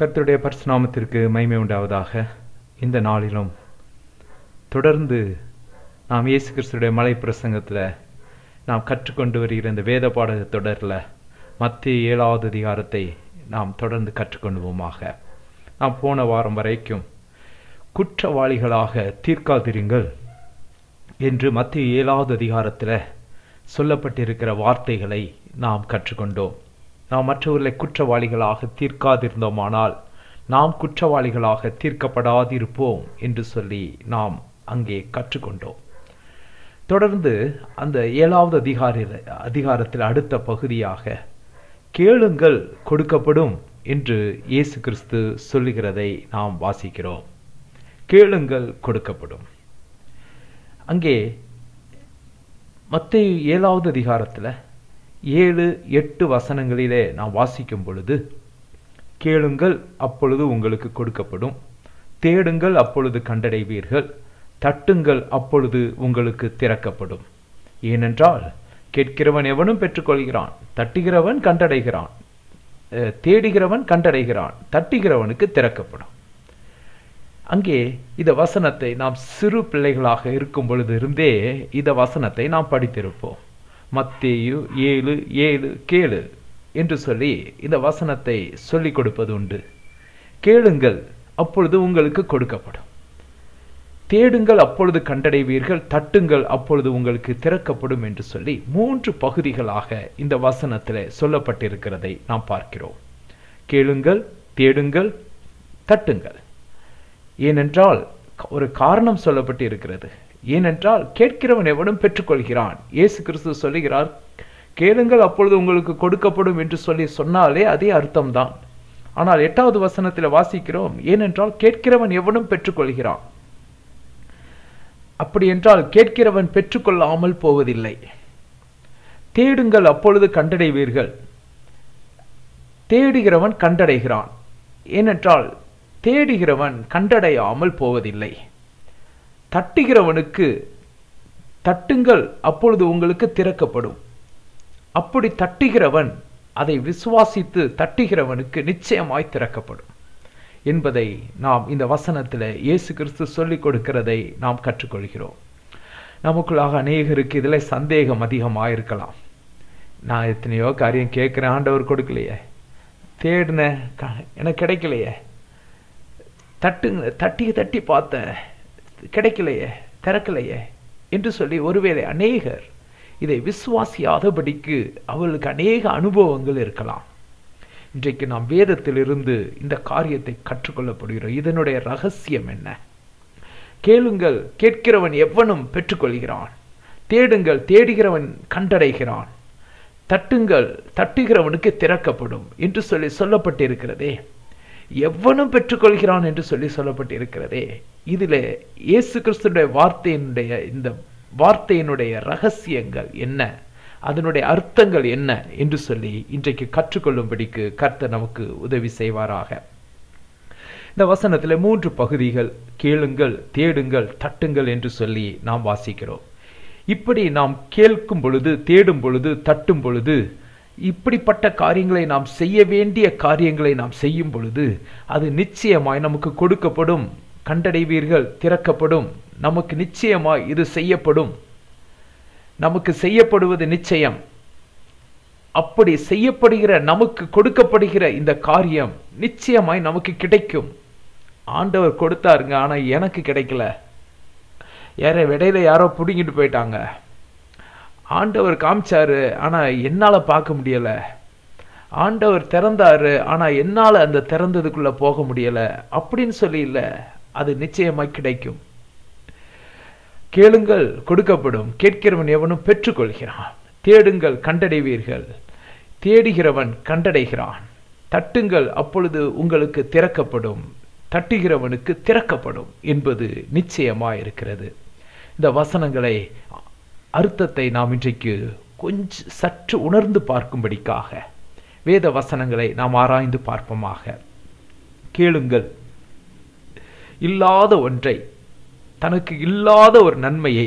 கர்த்தருடைய பரிசுநாமத்திற்கு மகிமை உண்டாவதாக இந்த நாளிலும் தொடர்ந்து நாம் இயேசு கிறிஸ்துடைய மலை பிரசங்கத்தில் நாம் கற்றுக்கொண்டு வருகிற இந்த வேத பாட தொடரில் மத்திய ஏழாவது அதிகாரத்தை நாம் தொடர்ந்து கற்றுக்கொண்டுவோமாக நாம் போன வாரம் வரைக்கும் குற்றவாளிகளாக தீர்க்காதிருங்கள் என்று மத்திய ஏழாவது அதிகாரத்தில் சொல்லப்பட்டிருக்கிற வார்த்தைகளை நாம் கற்றுக்கொண்டோம் நாம் மற்றவர்களை குற்றவாளிகளாக தீர்க்காதிருந்தோமானால் நாம் குற்றவாளிகளாக தீர்க்கப்படாதிருப்போம் என்று சொல்லி நாம் அங்கே கற்றுக்கொண்டோம் தொடர்ந்து அந்த ஏழாவது அதிகார அதிகாரத்தில் அடுத்த பகுதியாக கேளுங்கள் கொடுக்கப்படும் என்று இயேசு கிறிஸ்து சொல்லுகிறதை நாம் வாசிக்கிறோம் கேளுங்கள் கொடுக்கப்படும் அங்கே மத்திய ஏழாவது அதிகாரத்தில் ஏழு எட்டு வசனங்களிலே நாம் வாசிக்கும் பொழுது கேளுங்கள் அப்பொழுது உங்களுக்கு கொடுக்கப்படும் தேடுங்கள் அப்பொழுது கண்டடைவீர்கள் தட்டுங்கள் அப்பொழுது உங்களுக்கு திறக்கப்படும் ஏனென்றால் கேட்கிறவன் எவனும் பெற்றுக்கொள்கிறான் தட்டுகிறவன் கண்டடைகிறான் தேடுகிறவன் கண்டடைகிறான் தட்டுகிறவனுக்கு திறக்கப்படும் அங்கே இந்த வசனத்தை நாம் சிறு பிள்ளைகளாக இருக்கும் பொழுது இருந்தே இந்த வசனத்தை நாம் படித்திருப்போம் மத்தேயு ஏழு ஏழு கேளு என்று சொல்லி இந்த வசனத்தை சொல்லிக் கொடுப்பது உண்டு கேளுங்கள் அப்பொழுது உங்களுக்கு கொடுக்கப்படும் தேடுங்கள் அப்பொழுது கண்டடைவீர்கள் தட்டுங்கள் அப்பொழுது உங்களுக்கு திறக்கப்படும் என்று சொல்லி மூன்று பகுதிகளாக இந்த வசனத்தில் சொல்லப்பட்டிருக்கிறதை நாம் பார்க்கிறோம் கேளுங்கள் தேடுங்கள் தட்டுங்கள் ஏனென்றால் ஒரு காரணம் சொல்லப்பட்டு இருக்கிறது ஏனென்றால் கேட்கிறவன் எவனும் பெற்றுக்கொள்கிறான் இயேசு கிறிஸ்து சொல்லுகிறார் கேளுங்கள் அப்பொழுது உங்களுக்கு கொடுக்கப்படும் என்று சொல்லி சொன்னாலே அதே அர்த்தம்தான் ஆனால் எட்டாவது வசனத்தில் வாசிக்கிறோம் ஏனென்றால் கேட்கிறவன் எவனும் பெற்றுக்கொள்கிறான் அப்படி என்றால் கேட்கிறவன் பெற்றுக்கொள்ளாமல் போவதில்லை தேடுங்கள் அப்பொழுது கண்டடைவீர்கள் தேடுகிறவன் கண்டடைகிறான் ஏனென்றால் தேடுகிறவன் கண்டடையாமல் போவதில்லை தட்டுகிறவனுக்கு தட்டுங்கள் அப்பொழுது உங்களுக்கு திறக்கப்படும் அப்படி தட்டுகிறவன் அதை விசுவாசித்து தட்டுகிறவனுக்கு நிச்சயமாய் திறக்கப்படும் என்பதை நாம் இந்த வசனத்தில் இயேசு கிறிஸ்து சொல்லிக் கொடுக்கிறதை நாம் கற்றுக்கொள்கிறோம் நமக்குள்ளாக அநேகருக்கு இதில் சந்தேகம் அதிகமாக இருக்கலாம் நான் எத்தனையோ காரியம் கேட்குறேன் ஆண்டவர் கொடுக்கலையே தேடினேன் எனக்கு கிடைக்கலையே தட்டுங்க தட்டி தட்டி பார்த்தேன் கிடைக்கலையே திறக்கலையே என்று சொல்லி ஒருவேளை அநேகர் இதை விசுவாசியாதபடிக்கு அவர்களுக்கு அநேக அனுபவங்கள் இருக்கலாம் இன்றைக்கு நாம் வேதத்திலிருந்து இந்த காரியத்தை கற்றுக்கொள்ளப்படுகிறோம் இதனுடைய ரகசியம் என்ன கேளுங்கள் கேட்கிறவன் எவனும் பெற்றுக்கொள்கிறான் தேடுங்கள் தேடுகிறவன் கண்டடைகிறான் தட்டுங்கள் தட்டுகிறவனுக்கு திறக்கப்படும் என்று சொல்லி சொல்லப்பட்டிருக்கிறதே எவனும் பெற்றுக்கொள்கிறான் என்று சொல்லி சொல்லப்பட்டிருக்கிறதே இதில் இயேசு கிறிஸ்துடைய வார்த்தையினுடைய இந்த வார்த்தையினுடைய ரகசியங்கள் என்ன அதனுடைய அர்த்தங்கள் என்ன என்று சொல்லி இன்றைக்கு கற்றுக்கொள்ளும்படிக்கு கர்த்தர் நமக்கு உதவி செய்வாராக இந்த வசனத்தில் மூன்று பகுதிகள் கேளுங்கள் தேடுங்கள் தட்டுங்கள் என்று சொல்லி நாம் வாசிக்கிறோம் இப்படி நாம் கேட்கும் பொழுது தேடும் பொழுது தட்டும் பொழுது இப்படிப்பட்ட காரியங்களை நாம் செய்ய வேண்டிய காரியங்களை நாம் செய்யும் பொழுது அது நிச்சயமாய் நமக்கு கொடுக்கப்படும் கண்டடைவீர்கள் திறக்கப்படும் நமக்கு நிச்சயமாய் இது செய்யப்படும் நமக்கு செய்யப்படுவது நிச்சயம் அப்படி செய்யப்படுகிற நமக்கு கொடுக்கப்படுகிற இந்த காரியம் நிச்சயமாய் நமக்கு கிடைக்கும் ஆண்டவர் கொடுத்தாருங்க ஆனா எனக்கு கிடைக்கல யார விடையில யாரோ பிடுங்கிட்டு போயிட்டாங்க ஆண்டவர் காமிச்சாரு ஆனா என்னால பார்க்க முடியல ஆண்டவர் திறந்தாரு ஆனா என்னால அந்த திறந்ததுக்குள்ள போக முடியல அப்படின்னு சொல்லி இல்லை அது நிச்சயமாய் கிடைக்கும் கேளுங்கள் கொடுக்கப்படும் கேட்கிறவன் எவனும் பெற்றுக்கொள்கிறான் தேடுங்கள் கண்டடைவீர்கள் தேடுகிறவன் கண்டடைகிறான் தட்டுங்கள் அப்பொழுது உங்களுக்கு திறக்கப்படும் தட்டுகிறவனுக்கு திறக்கப்படும் என்பது நிச்சயமாக இருக்கிறது இந்த வசனங்களை அர்த்தத்தை நாம் இன்றைக்கு கொஞ்சம் சற்று உணர்ந்து பார்க்கும்படிக்காக வேத வசனங்களை நாம் ஆராய்ந்து பார்ப்போமாக கேளுங்கள் இல்லாத ஒன்றை தனக்கு இல்லாத ஒரு நன்மையை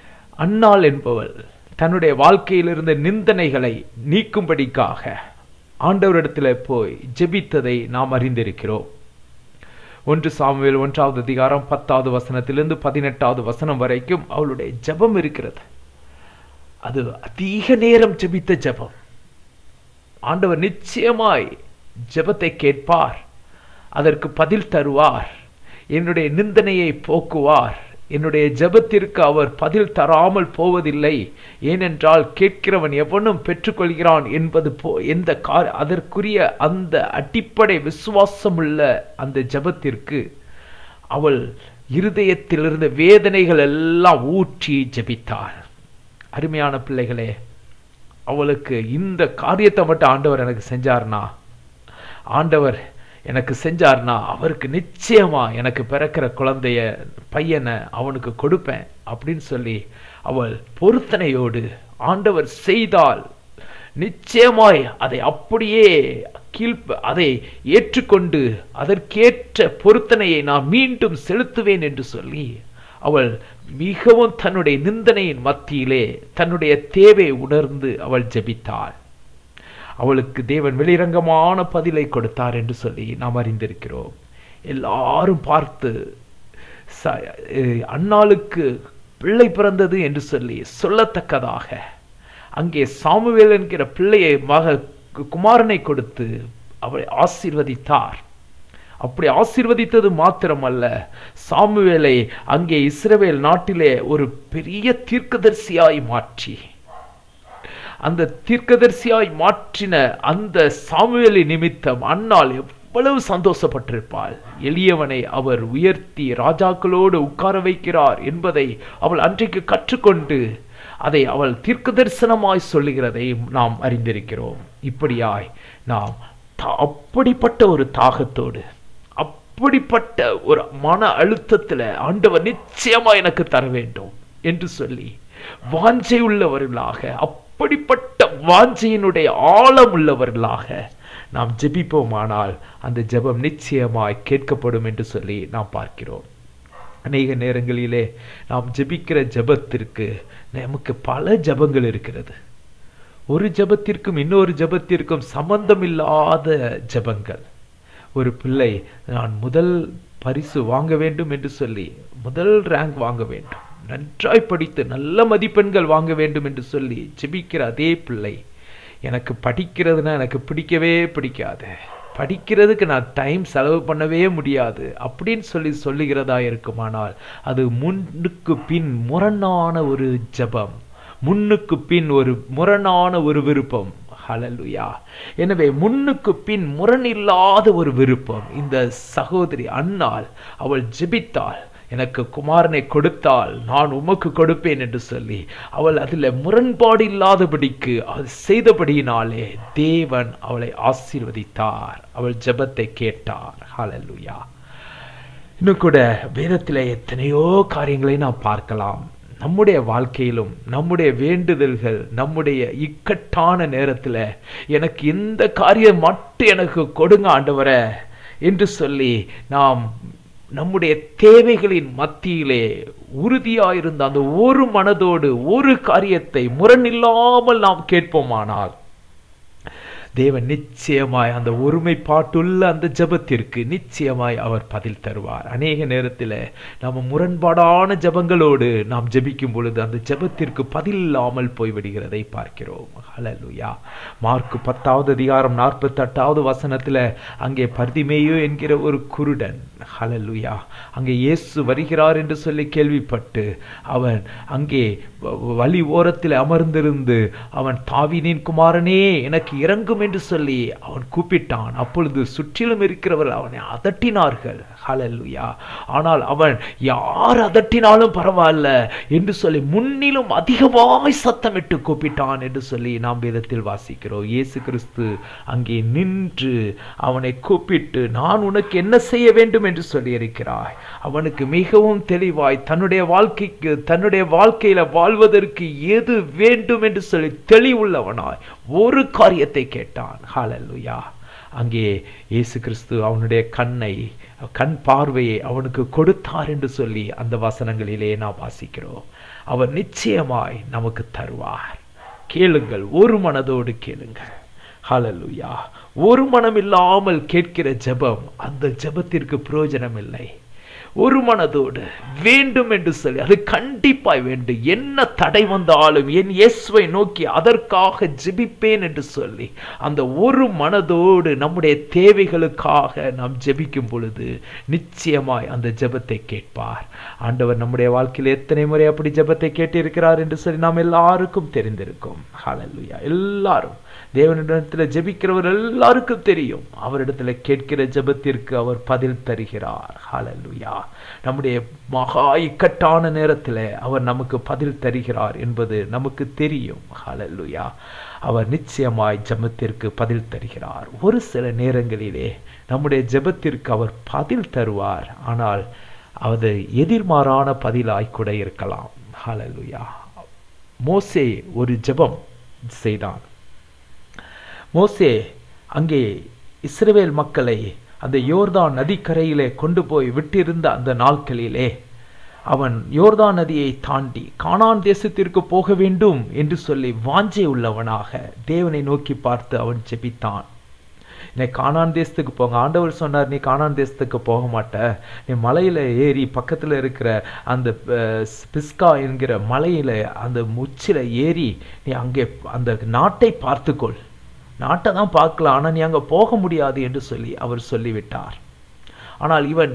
அன்னாள் என்பவள் தன்னுடைய வாழ்க்கையில் இருந்த நிந்தனைகளை நீக்கும்படிக்காக ஆண்டவரிடத்தில் போய் ஜெபித்ததை நாம் அறிந்திருக்கிறோம் ஒன்று சாமுவேல் ஒன்றாவது அதிகாரம் பத்தாவது வசனத்திலிருந்து பதினெட்டாவது வசனம் வரைக்கும் அவளுடைய ஜெபம் இருக்கிறது அது அதிக நேரம் ஜெபித்த ஜெபம் ஆண்டவர் நிச்சயமாய் ஜெபத்தை கேட்பார் அதற்கு பதில் தருவார் என்னுடைய நிந்தனையை போக்குவார் என்னுடைய ஜெபத்திற்கு அவர் பதில் தராமல் போவதில்லை ஏனென்றால் கேட்கிறவன் எவனும் பெற்றுக்கொள்கிறான் என்பது போ எந்த கார் அதற்குரிய அந்த அடிப்படை விசுவாசமுள்ள அந்த ஜெபத்திற்கு அவள் இருதயத்திலிருந்த வேதனைகள் எல்லாம் ஊற்றி ஜெபித்தாள் அருமையான பிள்ளைகளே அவளுக்கு இந்த காரியத்தை மட்டும் ஆண்டவர் எனக்கு செஞ்சார்னா ஆண்டவர் எனக்கு செஞ்சார்னா அவருக்கு நிச்சயமா எனக்கு பிறக்கிற குழந்தைய பையனை அவனுக்கு கொடுப்பேன் அப்படின்னு சொல்லி அவள் பொருத்தனையோடு ஆண்டவர் செய்தால் நிச்சயமாய் அதை அப்படியே கீழ்ப்ப அதை ஏற்றுக்கொண்டு அதற்கேற்ற பொருத்தனையை நான் மீண்டும் செலுத்துவேன் என்று சொல்லி அவள் மிகவும் தன்னுடைய நிந்தனையின் மத்தியிலே தன்னுடைய தேவை உணர்ந்து அவள் ஜெபித்தாள் அவளுக்கு தேவன் வெளிரங்கமான பதிலை கொடுத்தார் என்று சொல்லி நாம் அறிந்திருக்கிறோம் எல்லாரும் பார்த்து அன்னாளுக்கு பிள்ளை பிறந்தது என்று சொல்லி சொல்லத்தக்கதாக அங்கே சாமுவேல் என்கிற பிள்ளையை மக குமாரனை கொடுத்து அவளை ஆசீர்வதித்தார் அப்படி ஆசீர்வதித்தது மாத்திரமல்ல சாமுவேலை அங்கே இஸ்ரவேல் நாட்டிலே ஒரு பெரிய தீர்க்கதரிசியாய் மாற்றி அந்த தீர்க்கதரிசியாய் மாற்றின அந்த சாமுவேலி நிமித்தம் அன்னாள் எவ்வளவு சந்தோஷப்பட்டிருப்பாள் எளியவனை அவர் உயர்த்தி ராஜாக்களோடு உட்கார வைக்கிறார் என்பதை அவள் அன்றைக்கு கற்றுக்கொண்டு அதை அவள் தீர்க்க தரிசனமாய் சொல்லுகிறதை நாம் அறிந்திருக்கிறோம் இப்படியாய் நாம் அப்படிப்பட்ட ஒரு தாகத்தோடு அப்படிப்பட்ட ஒரு மன அழுத்தத்துல ஆண்டவர் நிச்சயமா எனக்கு தர வேண்டும் என்று சொல்லி வாஞ்சை உள்ளவர்களாக அப்படிப்பட்ட வாஞ்சையினுடைய ஆழம் உள்ளவர்களாக நாம் ஜெபிப்போமானால் அந்த ஜெபம் நிச்சயமாய் கேட்கப்படும் என்று சொல்லி நாம் பார்க்கிறோம் அநேக நேரங்களிலே நாம் ஜெபிக்கிற ஜெபத்திற்கு நமக்கு பல ஜெபங்கள் இருக்கிறது ஒரு ஜெபத்திற்கும் இன்னொரு ஜெபத்திற்கும் சம்பந்தமில்லாத ஜெபங்கள் ஒரு பிள்ளை நான் முதல் பரிசு வாங்க வேண்டும் என்று சொல்லி முதல் ரேங்க் வாங்க வேண்டும் நன்றாய் படித்து நல்ல மதிப்பெண்கள் வாங்க வேண்டும் என்று சொல்லி ஜெபிக்கிற அதே பிள்ளை எனக்கு படிக்கிறதுனா எனக்கு பிடிக்கவே பிடிக்காது படிக்கிறதுக்கு நான் டைம் செலவு பண்ணவே முடியாது அப்படின்னு சொல்லி சொல்லுகிறதா இருக்குமானால் அது முன்னுக்கு பின் முரணான ஒரு ஜபம் முன்னுக்கு பின் ஒரு முரணான ஒரு விருப்பம் ஹலலுயா எனவே முன்னுக்கு பின் முரணில்லாத ஒரு விருப்பம் இந்த சகோதரி அன்னாள் அவள் ஜெபித்தாள் எனக்கு குமாரனை கொடுத்தால் நான் உமக்கு கொடுப்பேன் என்று சொல்லி அவள் அதில் முரண்பாடு இல்லாதபடிக்கு அது செய்தபடியினாலே தேவன் அவளை ஆசீர்வதித்தார் அவள் ஜெபத்தை கேட்டார் ஹalleluya இன்னும் கூட வேதத்தில் எத்தனையோ காரியங்களை நாம் பார்க்கலாம் நம்முடைய வாழ்க்கையிலும் நம்முடைய வேண்டுதல்கள் நம்முடைய இக்கட்டான நேரத்தில் எனக்கு இந்த காரியம் மட்டும் எனக்கு கொடுங்க ஆண்டவரை என்று சொல்லி நாம் நம்முடைய தேவைகளின் மத்தியிலே உறுதியாயிருந்த அந்த ஒரு மனதோடு ஒரு காரியத்தை முரணில்லாமல் நாம் கேட்போமானால் தேவன் நிச்சயமாய் அந்த ஒருமைப்பாட்டுள்ள அந்த ஜபத்திற்கு நிச்சயமாய் அவர் பதில் தருவார் அநேக நேரத்தில் நம்ம முரண்பாடான ஜபங்களோடு நாம் ஜபிக்கும் பொழுது அந்த ஜபத்திற்கு பதில் இல்லாமல் போய்விடுகிறதை பார்க்கிறோம் ஹலலுயா மார்க் பத்தாவது அதிகாரம் நாற்பத்தெட்டாவது வசனத்தில் அங்கே பர்திமேயோ என்கிற ஒரு குருடன் ஹலலுயா அங்கே இயேசு வருகிறார் என்று சொல்லி கேள்விப்பட்டு அவன் அங்கே வழி ஓரத்தில் அமர்ந்திருந்து அவன் தாவினின் குமாரனே எனக்கு இறங்கும் என்று சொல்லி அவன் கூப்பிட்டான் அப்பொழுது சுற்றிலும் இருக்கிறவர்கள் அவனை அதட்டினார்கள் ஹலலுயா ஆனால் அவன் யார் அதட்டினாலும் பரவாயில்ல என்று சொல்லி முன்னிலும் அதிகமாய் சத்தமிட்டு கூப்பிட்டான் என்று சொல்லி நாம் வேதத்தில் வாசிக்கிறோம் இயேசு கிறிஸ்து அங்கே நின்று அவனை கூப்பிட்டு நான் உனக்கு என்ன செய்ய வேண்டும் என்று சொல்லி இருக்கிறாய் அவனுக்கு மிகவும் தெளிவாய் தன்னுடைய வாழ்க்கைக்கு தன்னுடைய வாழ்க்கையில வாழ்வதற்கு எது வேண்டும் என்று சொல்லி தெளிவுள்ளவனாய் ஒரு காரியத்தை கேட்டான் ஹalleluya அங்கே இயேசு கிறிஸ்து அவனுடைய கண்ணை கண் பார்வையை அவனுக்கு கொடுத்தார் என்று சொல்லி அந்த வசனங்களிலே நாம் வாசிக்கிறோம் அவர் நிச்சயமாய் நமக்கு தருவார் கேளுங்கள் ஒரு மனதோடு கேளுங்கள் ஹalleluya ஒரு மனம் இல்லாமல் கேட்கிற ஜெபம் அந்த ஜெபத்திற்கு பிரயோஜனம் இல்லை ஒரு மனதோடு வேண்டும் என்று சொல்லி அது கண்டிப்பாய் வேண்டும் என்ன தடை வந்தாலும் என் இயேசுவை நோக்கி அதற்காக ஜெபிப்பேன் என்று சொல்லி அந்த ஒரு மனதோடு நம்முடைய தேவைகளுக்காக நாம் ஜெபிக்கும் பொழுது நிச்சயமாய் அந்த ஜெபத்தை கேட்பார் ஆண்டவர் நம்முடைய வாழ்க்கையில் எத்தனை முறை அப்படி ஜெபத்தை கேட்டிருக்கிறார் என்று சொல்லி நாம் எல்லாருக்கும் தெரிந்திருக்கும் ஹalleluya எல்லாரும் தேவனிடத்தில் ஜெபிக்கிறவர் எல்லாருக்கும் தெரியும் அவரிடத்துல கேட்கிற ஜெபத்திற்கு அவர் பதில் தருகிறார் ஹalleluya நம்முடைய மகா இக்கட்டான நேரத்தில் அவர் நமக்கு பதில் தருகிறார் என்பது நமக்கு தெரியும் ஹalleluya அவர் நிச்சயமாய் ஜெபத்திற்கு பதில் தருகிறார் ஒரு சில நேரங்களிலே நம்முடைய ஜெபத்திற்கு அவர் பதில் தருவார் ஆனால் அது எதிர்மாறான பதிலாய் கூட இருக்கலாம் ஹalleluya மோசே ஒரு ஜெபம் செய்தான் மோசே அங்கே இஸ்ரவேல் மக்களை அந்த யோர்தான் நதிக்கரையிலே கொண்டு போய் விட்டிருந்த அந்த நாட்களிலே அவன் யோர்தான் நதியை தாண்டி கானான் தேசத்திற்கு போக வேண்டும் என்று சொல்லி வாஞ்சை உள்ளவனாக தேவனை நோக்கி பார்த்து அவன் ஜெபித்தான் நீ கானான் தேசத்துக்கு போங்க ஆண்டவர் சொன்னார் நீ கானான் தேசத்துக்கு போக மாட்ட நீ மலையில ஏறி பக்கத்துல இருக்கிற அந்த அஹ், பிஸ்கா என்கிற மலையில அந்த உச்சில ஏறி நீ அங்கே அந்த நாட்டை பார்த்துக்கொள் நாட்டை தான் பார்க்கலாம் ஆனா நீ அங்க போக முடியாது என்று சொல்லி அவர் சொல்லிவிட்டார் ஆனால் இவன்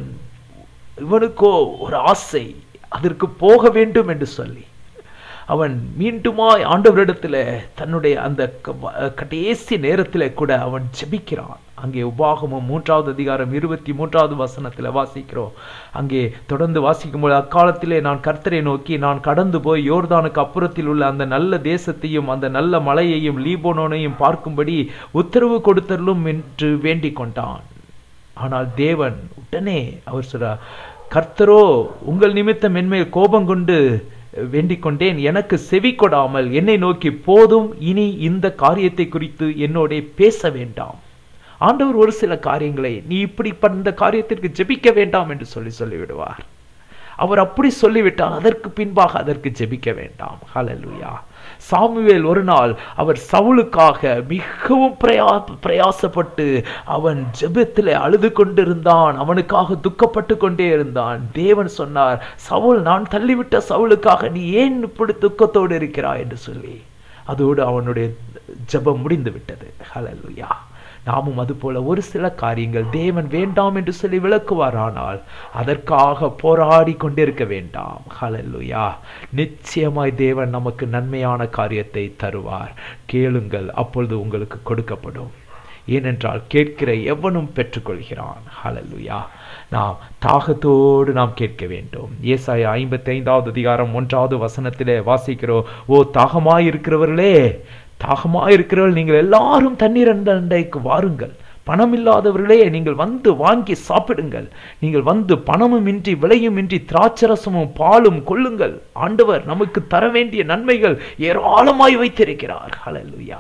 இவனுக்கோ ஒரு ஆசை அதற்கு போக வேண்டும் என்று சொல்லி அவன் மீண்டுமாய் ஆண்டவரிடத்துல தன்னுடைய அந்த க- வ- கடைசி நேரத்துல கூட அவன் ஜெபிக்கிறான் அங்கே உபாகமம் மூன்றாவது அதிகாரம் இருபத்தி மூன்றாவது வசனத்துல வாசிக்கிறோம் அங்கே தொடர்ந்து வாசிக்கும்போது அக்காலத்திலே நான் கர்த்தரை நோக்கி நான் கடந்து போய் யோர்தானுக்கு அப்புறத்தில் உள்ள அந்த நல்ல தேசத்தையும் அந்த நல்ல மலையையும் லீபோனோனையும் பார்க்கும்படி உத்தரவு கொடுத்தருளும் என்று வேண்டிக் கொண்டான் ஆனால் தேவன் உடனே அவர் சொல்றார் கர்த்தரோ உங்கள் நிமித்தம் என்மேல் கோபம் கொண்டு வேண்டிக் கொண்டேன் எனக்கு செவி கொடாமல் என்னை நோக்கி போதும் இனி இந்த காரியத்தை குறித்து என்னோட பேச வேண்டாம் ஆண்டவர் ஒரு சில காரியங்களை நீ இப்படி இந்த காரியத்திற்கு ஜெபிக்க வேண்டாம் என்று சொல்லி சொல்லிவிடுவார் அவர் அப்படி சொல்லிவிட்டால் அதற்கு பின்பாக அதற்கு ஜெபிக்க வேண்டாம் ஹalleluya சாமுவேல் ஒரு நாள் அவர் சவுலுக்காக மிகவும் பிரயா பிரயாசப்பட்டு அவன் ஜெபத்திலே அழுது கொண்டிருந்தான் அவனுக்காக துக்கப்பட்டு கொண்டே இருந்தான் தேவன் சொன்னார் சவுல் நான் தள்ளிவிட்ட சவுலுக்காக நீ ஏன் இப்படி துக்கத்தோடு இருக்கிறாய் என்று சொல்லி அதோடு அவனுடைய ஜெபம் முடிந்து விட்டது ஹalleluya நாமும் அதுபோல ஒரு சில காரியங்கள் தேவன் வேண்டாம் என்று சொல்லி விளக்குவாரானால் அதற்காக போராடி கொண்டிருக்க வேண்டாம் ஹalleluya நிச்சயமாய் தேவன் நமக்கு நன்மையான காரியத்தை தருவார் கேளுங்கள் அப்பொழுது உங்களுக்கு கொடுக்கப்படும் ஏனென்றால் கேட்கிற எவனும் பெற்றுக்கொள்கிறான் ஹalleluya நாம் தாகத்தோடு நாம் கேட்க வேண்டும் ஏசாயா ஐம்பத்தி ஐந்தாவது அதிகாரம் ஒன்றாவது வசனத்திலே வாசிக்கிறோம் ஓ தாகமாயிருக்கிறவர்களே தாகமாயிருக்கிறவர்கள் நீங்கள் எல்லாரும் தண்ணீர் அண்டைக்கு வாருங்கள் பணம் இல்லாதவர்களே நீங்கள் வந்து வாங்கி சாப்பிடுங்கள் நீங்கள் வந்து பணமும் இன்றி விலையும் இன்றி திராட்சரசமும் பாலும் கொள்ளுங்கள் ஆண்டவர் நமக்கு தர வேண்டிய நன்மைகள் ஏராளமாய் வைத்திருக்கிறார் ஹalleluya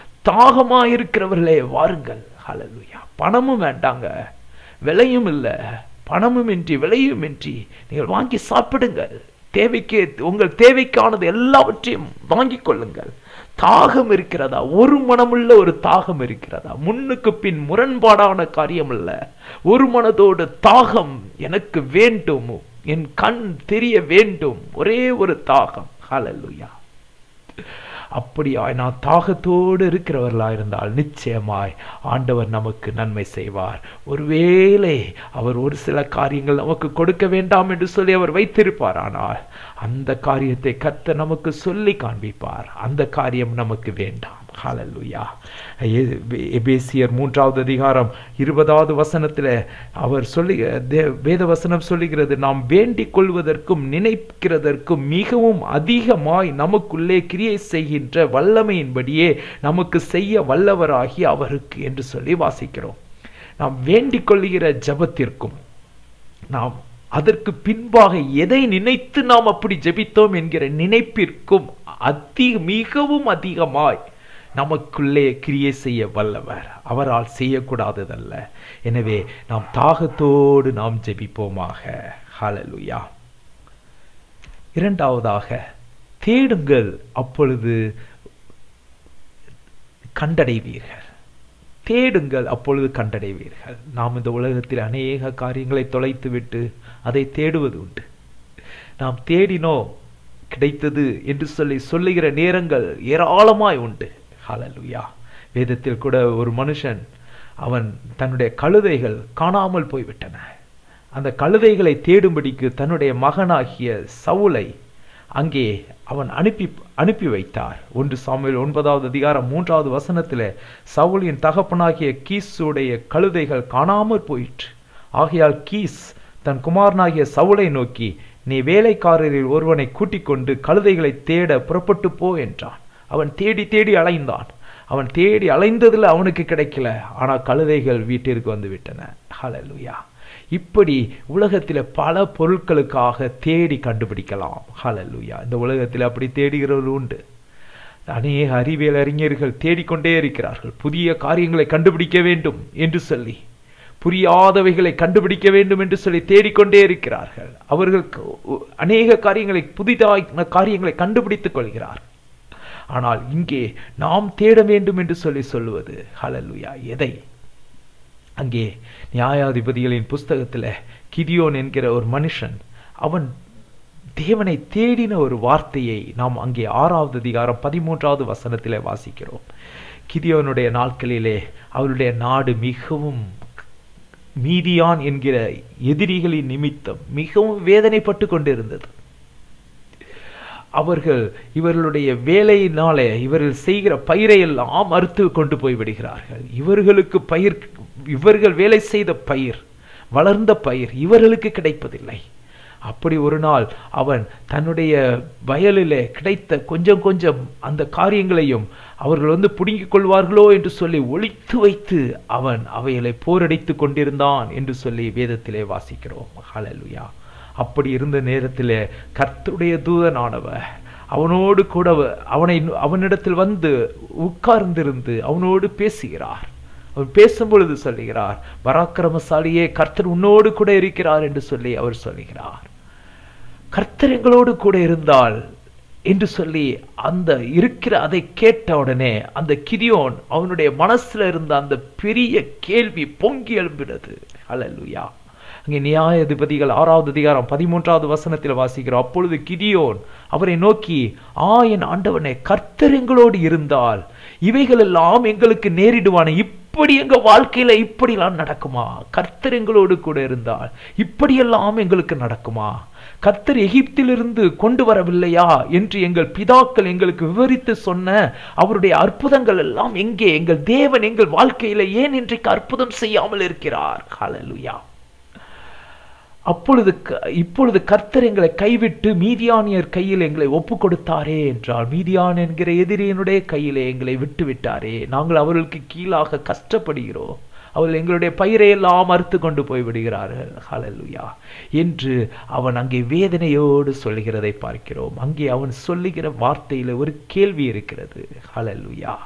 தாகமாயிருக்கிறவர்களே வாருங்கள் ஹalleluya பணமும் வேண்டாங்க விலையும் இல்லை பணமும் இன்றி விலையும் இன்றி நீங்கள் வாங்கி சாப்பிடுங்கள் தேவைக்கு உங்கள் தேவைக்கானது எல்லாவற்றையும் வாங்கிக் கொள்ளுங்கள் தாகம் இருக்கிறதா ஒரு மனமுள்ள ஒரு தாகம் இருக்கிறதா முன்னுக்கு பின் முரண்பாடான காரியம் அல்ல ஒரு மனதோடு தாகம் எனக்கு வேண்டும் என் கண் தெரிய வேண்டும் ஒரே ஒரு தாகம் ஹalleluya அப்படியாய் நான் தாகத்தோடு இருக்கிறவர்களா இருந்தால் நிச்சயமாய் ஆண்டவர் நமக்கு நன்மை செய்வார் ஒருவேளை அவர் ஒரு சில காரியங்கள் நமக்கு கொடுக்க வேண்டாம் என்று சொல்லி அவர் வைத்திருப்பார் ஆனால் அந்த காரியத்தை கர்த்தர் நமக்கு சொல்லி காண்பிப்பார் அந்த காரியம் நமக்கு வேண்டாம் ஹalleluya எபேசியர் மூன்றாவது அதிகாரம் இருபதாவது வசனத்தில் அவர் சொல்லி தே- வேத வசனம் சொல்லுகிறது நாம் வேண்டிக் கொள்வதற்கும் நினைக்கிறதற்கும் மிகவும் அதிகமாய் நமக்குள்ளே கிரியை செய்கின்ற வல்லமையின்படியே நமக்கு செய்ய வல்லவராகி அவருக்கு என்று சொல்லி வாசிக்கிறோம் நாம் வேண்டிக் கொள்ளுகிற ஜெபத்திற்கும் நாம் அதற்கு பின்பாக எதை நினைத்து நாம் அப்படி ஜெபித்தோம் என்கிற நினைப்பிற்கும் அதிக மிகவும் அதிகமாய் நமக்குள்ளே கிரியை செய்ய வல்லவர் அவரால் செய்யக்கூடாததல்ல எனவே நாம் தாகத்தோடு நாம் ஜெபிப்போமாக ஹalleluya இரண்டாவதாக தேடுங்கள் அப்பொழுது கண்டடைவீர்கள் தேடுங்கள் அப்பொழுது கண்டடைவீர்கள் நாம் இந்த உலகத்தில் அநேக காரியங்களை தொலைத்துவிட்டு அதை தேடுவது உண்டு நாம் தேடினோம் கிடைத்தது என்று சொல்லி சொல்லுகிற நேரங்கள் ஏராளமாய் உண்டு ஹalleluya வேதத்தில் கூட ஒரு மனுஷன் அவன் தன்னுடைய கழுதைகள் காணாமல் போய்விட்டன அந்த கழுதைகளை தேடும்படிக்கு தன்னுடைய மகனாகிய சவுலை அங்கே அவன் அனுப்பி அனுப்பி வைத்தார் ஒன்று சாமுவேல் ஒன்பதாவது அதிகாரம் மூன்றாவது வசனத்தில் சவுலின் தகப்பனாகிய கீஸுடைய கழுதைகள் காணாமற் போயிற்று ஆகையால் கீஸ் தன் குமாரனாகிய சவுலை நோக்கி நீ வேலைக்காரரில் ஒருவனை கூட்டிக் கொண்டு கழுதைகளை தேட புறப்பட்டு போ என்றான் அவன் தேடி தேடி அலைந்தான் அவன் தேடி அலைந்ததில் அவனுக்கு கிடைக்கல ஆனால் கழுதைகள் வீட்டிற்கு வந்து விட்டன ஹalleluya இப்படி உலகத்தில் பல பொருட்களுக்காக தேடி கண்டுபிடிக்கலாம் ஹalleluya இந்த உலகத்தில் அப்படி தேடுகிறவர்கள் உண்டு அநேக அறிவியல் அறிஞர்கள் தேடிக்கொண்டே இருக்கிறார்கள் புதிய காரியங்களை கண்டுபிடிக்க வேண்டும் என்று சொல்லி புரியாதவைகளை கண்டுபிடிக்க வேண்டும் என்று சொல்லி தேடிக்கொண்டே இருக்கிறார்கள் அவர்கள் அநேக காரியங்களை புதிதான காரியங்களை கண்டுபிடித்துக் கொள்கிறார் ஆனால் இங்கே நாம் தேட வேண்டும் என்று சொல்லி சொல்லுவது ஹalleluya எதை அங்கே நியாயாதிபதிகளின் புஸ்தகத்தில் கிதியோன் என்கிற ஒரு மனுஷன் அவன் தேவனை தேடின ஒரு வார்த்தையை நாம் அங்கே ஆறாவது அதிகாரம் பதிமூன்றாவது வசனத்திலே வாசிக்கிறோம் கிதியோனுடைய நாட்களிலே அவருடைய நாடு மிகவும் மீதியான் என்கிற எதிரிகளின் நிமித்தம் மிகவும் வேதனைப்பட்டு கொண்டிருந்தது அவர்கள் இவர்களுடைய வேலையினாலே இவர்கள் செய்கிற பயிரை எல்லாம் அறுத்து கொண்டு போய் விடுகிறார்கள் இவர்களுக்கு பயிர் இவர்கள் வேலை செய்த பயிர் வளர்ந்த பயிர் இவர்களுக்கு கிடைப்பதில்லை அப்படி ஒரு நாள் அவன் தன்னுடைய வயலிலே கிடைத்த கொஞ்சம் கொஞ்சம் அந்த காரியங்களையும் அவர்கள் வந்து பிடுங்கிக் கொள்வார்களோ என்று சொல்லி ஒழித்து வைத்து அவன் அவைகளை போரடித்து கொண்டிருந்தான் என்று சொல்லி வேதத்திலே வாசிக்கிறோம் ஹalleluya அப்படி இருந்த நேரத்திலே கர்த்தருடைய தூதனானவர் அவனோடு கூட அவனை அவனிடத்தில் வந்து உட்கார்ந்திருந்து அவனோடு பேசுகிறார் அவர் பேசும் பொழுது சொல்லுகிறார் பராக்கிரமசாலியே கர்த்தர் உன்னோடு கூட இருக்கிறார் என்று சொல்லி அவர் சொல்லுகிறார் கர்த்தர் எங்களோடு கூட இருந்தால் என்று சொல்லி அந்த இருக்கிற அதை கேட்ட உடனே அந்த கிதியோன் அவனுடைய மனசுல இருந்த அந்த பெரிய கேள்வி பொங்கி எழும்பினது அல்லலுயா அங்கே நியாயாதிபதிகள் ஆறாவது அதிகாரம் பதிமூன்றாவது வசனத்தில் வாசிக்கிறோம் அப்பொழுது கிதியோன் அவரை நோக்கி ஆ என் ஆண்டவனே கர்த்தர் எங்களோடு இருந்தால் இவைகள் எல்லாம் எங்களுக்கு நேரிடுவான இப்படி எங்க வாழ்க்கையில இப்படிலாம் நடக்குமா கர்த்தர் எங்களோடு கூட இருந்தால் இப்படியெல்லாம் எங்களுக்கு நடக்குமா கர்த்தர் எகிப்திலிருந்து கொண்டு வரவில்லையா என்று எங்கள் பிதாக்கள் எங்களுக்கு விவரித்து சொன்ன அவருடைய அற்புதங்கள் எல்லாம் எங்கே எங்கள் தேவன் எங்கள் வாழ்க்கையில ஏன் இன்றைக்கு அற்புதம் செய்யாமல் இருக்கிறார் ஹalleluya அப்பொழுது இப்பொழுது கர்த்தர் எங்களை கைவிட்டு மீதியானியர் கையில் எங்களை ஒப்பு கொடுத்தாரே என்றால் மீதியான் என்கிற எதிரியினுடைய கையிலே எங்களை விட்டு விட்டாரே நாங்கள் அவர்களுக்கு கீழாக கஷ்டப்படுகிறோம் அவர்கள் எங்களுடைய பயிரை எல்லாம் அறுத்து கொண்டு போய் விடுகிறார்கள் ஹalleluya என்று அவன் அங்கே வேதனையோடு சொல்லுகிறதை பார்க்கிறோம் அங்கே அவன் சொல்லுகிற வார்த்தையில ஒரு கேள்வி இருக்கிறது ஹalleluya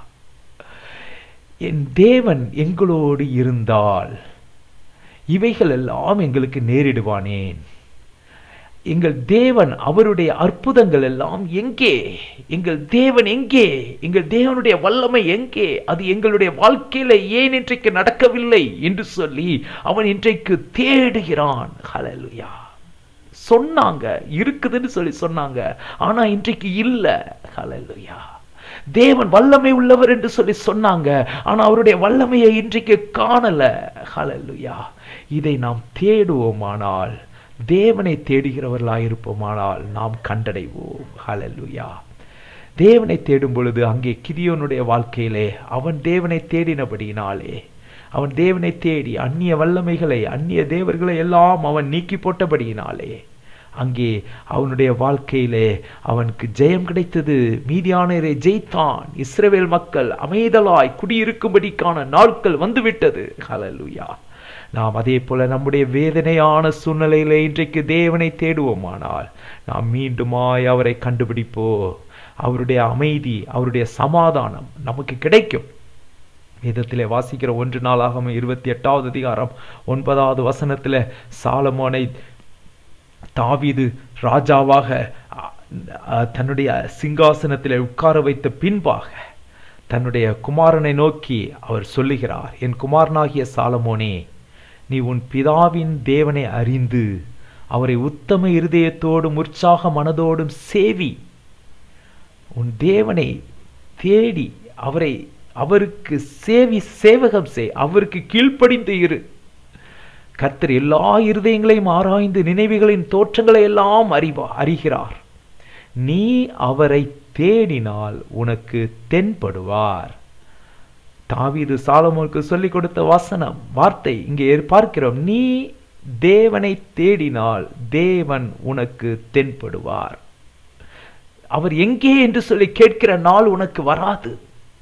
என் தேவன் எங்களோடு இருந்தால் இவைகள் எல்லாம் எங்களுக்கு நேரிடுவானேன் எங்கள் தேவன் அவருடைய அற்புதங்கள் எல்லாம் எங்கே எங்கள் தேவன் எங்கே எங்கள் தேவனுடைய வல்லமை எங்கே அது எங்களுடைய வாழ்க்கையில ஏன் இன்றைக்கு நடக்கவில்லை என்று சொல்லி அவன் இன்றைக்கு தேடுகிறான் ஹalleluya சொன்னாங்க இருக்குதுன்னு சொல்லி சொன்னாங்க ஆனா இன்றைக்கு இல்ல ஹalleluya தேவன் வல்லமை உள்ளவர் என்று சொல்லி சொன்னாங்க ஆனா அவருடைய வல்லமையை இன்றைக்கு காணல ஹalleluya இதை நாம் தேடுவோமானால் தேவனை தேடுகிறவர்களாயிருப்போமானால் நாம் கண்டடைவோம் ஹalleluya தேவனை தேடும் பொழுது அங்கே கிதியோனுடைய வாழ்க்கையிலே அவன் தேவனை தேடினபடியினாலே அவன் தேவனை தேடி அந்நிய வல்லமைகளை அந்நிய தேவர்களை எல்லாம் அவன் நீக்கி போட்டபடியினாலே அங்கே அவனுடைய வாழ்க்கையிலே அவனுக்கு ஜெயம் கிடைத்தது மீதியானரை ஜெயித்தான் இஸ்ரவேல் மக்கள் அமைதலாய் குடியிருக்கும்படிக்கான நாட்கள் வந்துவிட்டது ஹalleluya நாம் அதே போல நம்முடைய வேதனையான சூழ்நிலையில இன்றைக்கு தேவனை தேடுவோமானால் நாம் மீண்டுமாய் அவரை கண்டுபிடிப்போ அவருடைய அமைதி அவருடைய சமாதானம் நமக்கு கிடைக்கும் வேதத்திலே வாசிக்கிற ஒன்று நாளாகவும் இருபத்தி எட்டாவது அதிகாரம் ஒன்பதாவது வசனத்துல சாலமோனை தாவீது ராஜாவாக தன்னுடைய சிங்காசனத்தில் உட்கார வைத்த பின்பாக தன்னுடைய குமாரனை நோக்கி அவர் சொல்லுகிறார் என் குமாரனாகிய சாலமோனே நீ உன் பிதாவின் தேவனை அறிந்து அவரை உத்தம இருதயத்தோடும் உற்சாக மனதோடும் சேவி உன் தேவனை தேடி அவரை அவருக்கு சேவி சேவகம் செய் அவருக்கு கீழ்ப்படிந்து இரு கர்த்தர் எல்லா இருதயங்களையும் ஆராய்ந்து நினைவுகளின் தோற்றங்களை எல்லாம் அறிவா அறிகிறார் நீ அவரை தேடினால் உனக்கு தென்படுவார் தாவீது சாலமோனுக்கு சொல்லிக் கொடுத்த வசனம் வார்த்தை இங்கே பார்க்கிறோம் நீ தேவனை தேடினால் தேவன் உனக்கு தென்படுவார் அவர் எங்கே என்று சொல்லி கேட்கிற நாள் உனக்கு வராது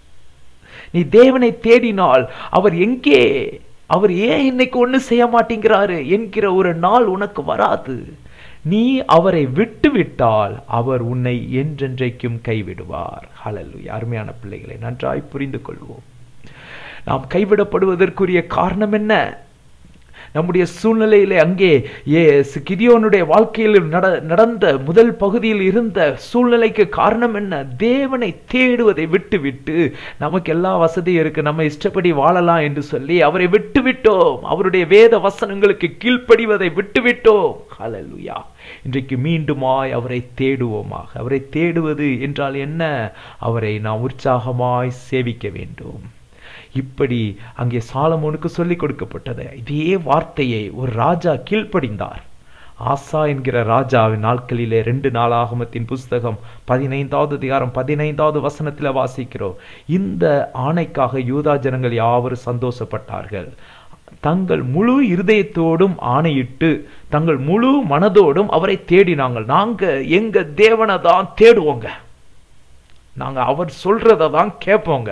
நீ தேவனை தேடினால் அவர் எங்கே அவர் ஏன் இன்னைக்கு ஒண்ணு செய்ய மாட்டேங்கிறாரு என்கிற ஒரு நாள் உனக்கு வராது நீ அவரை விட்டு விட்டால் அவர் உன்னை என்றென்றைக்கும் கைவிடுவார் ஹalleluya அருமையான பிள்ளைகளை நன்றாய் புரிந்து கொள்வோம் நாம் கைவிடப்படுவதற்குரிய காரணம் என்ன நம்முடைய சூழ்நிலையிலே அங்கே ஏ கிதியோனுடைய வாழ்க்கையில் நட நடந்த முதல் பகுதியில் இருந்த சூழ்நிலைக்கு காரணம் என்ன தேவனை தேடுவதை விட்டு விட்டு நமக்கு எல்லா வசதியும் இருக்கு நம்ம இஷ்டப்படி வாழலாம் என்று சொல்லி அவரை விட்டு விட்டோம் அவருடைய வேத வசனங்களுக்கு கீழ்ப்படிவதை விட்டு விட்டோம் ஹalleluya இன்றைக்கு மீண்டுமாய் அவரை தேடுவோமாக அவரை தேடுவது என்றால் என்ன அவரை நாம் உற்சாகமாய் சேவிக்க வேண்டும் இப்படி அங்கே சாலமோனுக்கு சொல்லிக் கொடுக்கப்பட்டது இதே வார்த்தையை ஒரு ராஜா கீழ்ப்படிந்தார் ஆசா என்கிற ராஜாவின் நாட்களிலே ரெண்டு நாளாகமத்தின் புஸ்தகம் பதினைந்தாவது அதிகாரம் பதினைந்தாவது வசனத்தில் வாசிக்கிறோம் இந்த ஆணைக்காக யூதா ஜனங்கள் யாவரும் சந்தோஷப்பட்டார்கள் தங்கள் முழு இருதயத்தோடும் ஆணையிட்டு தங்கள் முழு மனதோடும் அவரை தேடினாங்கள் நாங்க எங்க தேவனை தான் தேடுவோங்க நாங்க அவர் சொல்றதை தான் கேட்போங்க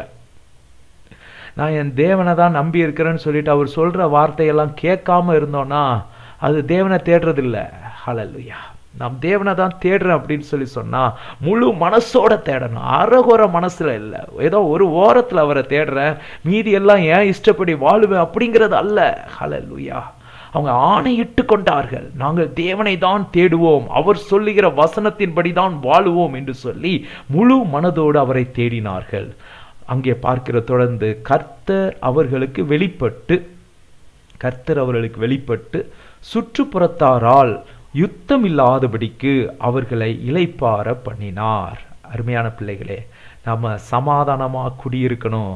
நான் என் தேவனை தான் நம்பி இருக்கிறேன்னு சொல்லிட்டு அவர் சொல்ற வார்த்தையெல்லாம் கேட்காம இருந்தோம்னா அது தேவனை தேடுறது இல்ல ஹalleluya நாம் தேவனை தான் தேடுறேன் அப்படின்னு சொல்லி சொன்னா முழு மனசோட தேடணும் அறகுற மனசுல இல்லை ஏதோ ஒரு ஓரத்துல அவரை தேடுறேன் மீதி எல்லாம் ஏன் இஷ்டப்படி வாழுவேன் அப்படிங்கிறது அல்ல ஹalleluya அவங்க ஆணையிட்டு கொண்டார்கள் நாங்கள் தேவனை தான் தேடுவோம் அவர் சொல்லுகிற வசனத்தின்படி தான் வாழுவோம் என்று சொல்லி முழு மனதோடு அவரை தேடினார்கள் அங்கே பார்க்கிற தொடர்ந்து கர்த்தர் அவர்களுக்கு வெளிப்பட்டு கர்த்தர் அவர்களுக்கு வெளிப்பட்டு சுற்றுப்புறத்தாரால் யுத்தம் இல்லாதபடிக்கு அவர்களை இளைப்பார பண்ணினார் அருமையான பிள்ளைகளே நாம சமாதானமா குடியிருக்கணும்